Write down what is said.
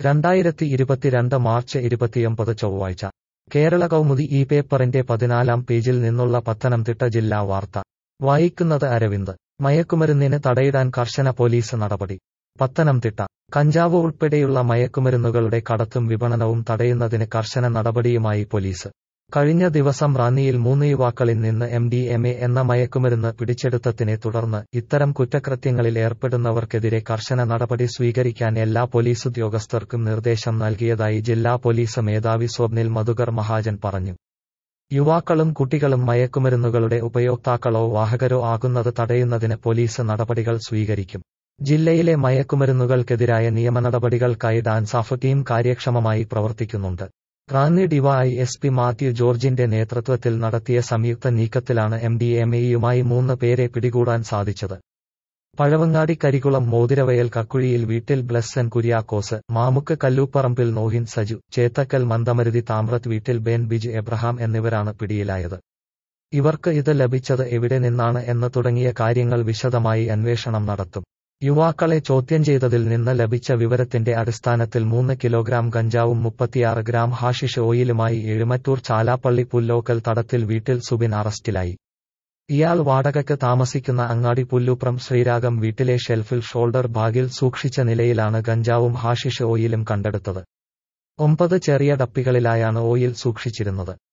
രണ്ടായിരത്തി ഇരുപത്തിരണ്ട് മാർച്ച് ഇരുപത്തിയൊമ്പത് ചൊവ്വാഴ്ച കേരള കൗമുദി ഈ പേപ്പറിന്റെ പതിനാലാം പേജിൽ നിന്നുള്ള പത്തനംതിട്ട ജില്ലാ വാർത്ത വായിക്കുന്നത് അരവിന്ദ് മയക്കുമരുന്നിന് തടയിടാൻ കർശന പോലീസ് നടപടി പത്തനംതിട്ട കഞ്ചാവ് ഉൾപ്പെടെയുള്ള മയക്കുമരുന്നുകളുടെ കടത്തും വിപണനവും തടയുന്നതിന് കർശന നടപടിയുമായി പോലീസ് കഴിഞ്ഞ ദിവസം റാന്നിയിൽ മൂന്ന് യുവാക്കളിൽ നിന്ന് എം ഡി എം എ എന്ന മയക്കുമരുന്ന് പിടിച്ചെടുത്തതിനെ തുടർന്ന് ഇത്തരം കുറ്റകൃത്യങ്ങളിൽ ഏർപ്പെടുന്നവർക്കെതിരെ കർശന നടപടി സ്വീകരിക്കാൻ എല്ലാ പോലീസുദ്യോഗസ്ഥർക്കും നിർദ്ദേശം നൽകിയതായി ജില്ലാ പോലീസ് മേധാവി സ്വപ്നിൽ മധുകർ മഹാജൻ പറഞ്ഞു യുവാക്കളും കുട്ടികളും മയക്കുമരുന്നുകളുടെ ഉപയോക്താക്കളോ വാഹകരോ ആകുന്നത് തടയുന്നതിന് പോലീസ് നടപടികൾ സ്വീകരിക്കും ജില്ലയിലെ മയക്കുമരുന്നുകൾക്കെതിരായ നിയമനടപടികൾക്കായി ഡാൻസാഫ് ടീം കാര്യക്ഷമമായി പ്രവർത്തിക്കുന്നുണ്ട് Ranni D Y S P Mathew ജോർജിന്റെ നേതൃത്വത്തിൽ നടത്തിയ സംയുക്ത നീക്കത്തിലാണ് എം ഡി എം എയുമായി മൂന്ന് പേരെ പിടികൂടാൻ സാധിച്ചത് പഴവങ്ങാടി കരികുളം മോതിരവയൽ കക്കുഴിയിൽ വീട്ടിൽ ബ്ലസ്സൻ കുര്യാക്കോസ് മാമുക്ക് കല്ലൂപ്പറമ്പിൽ നോഹിൻ സജു ചേത്തക്കൽ മന്ദമരുതി താമ്രത്ത് വീട്ടിൽ ബെൻ ബിജു എബ്രഹാം എന്നിവരാണ് പിടിയിലായത് ഇവർക്ക് ഇത് ലഭിച്ചത് എവിടെ നിന്നാണ് എന്ന് തുടങ്ങിയ കാര്യങ്ങൾ വിശദമായി അന്വേഷണം നടത്തും യുവാക്കളെ ചോദ്യം ചെയ്തതിൽ നിന്ന് ലഭിച്ച വിവരത്തിന്റെ അടിസ്ഥാനത്തിൽ മൂന്ന് കിലോഗ്രാം ഗഞ്ചാവും മുപ്പത്തിയാറ് ഗ്രാം ഹാഷിഷ് ഓയിലുമായി എഴുമറ്റൂർ ചാലാപ്പള്ളി പുല്ലോക്കൽ തടത്തിൽ വീട്ടിൽ സുബിൻ അറസ്റ്റിലായി ഇയാൾ വാടകയ്ക്ക് താമസിക്കുന്ന അങ്ങാടി പുല്ലുപ്രം ശ്രീരാഗം വീട്ടിലെ ഷെൽഫിൽ ഷോൾഡർ ബാഗിൽ സൂക്ഷിച്ച നിലയിലാണ് ഗഞ്ചാവും ഹാഷിഷ് ഓയിലും കണ്ടെടുത്തത് ഒമ്പത് ചെറിയ ഡപ്പികളിലായാണ് ഓയിൽ സൂക്ഷിച്ചിരുന്നത്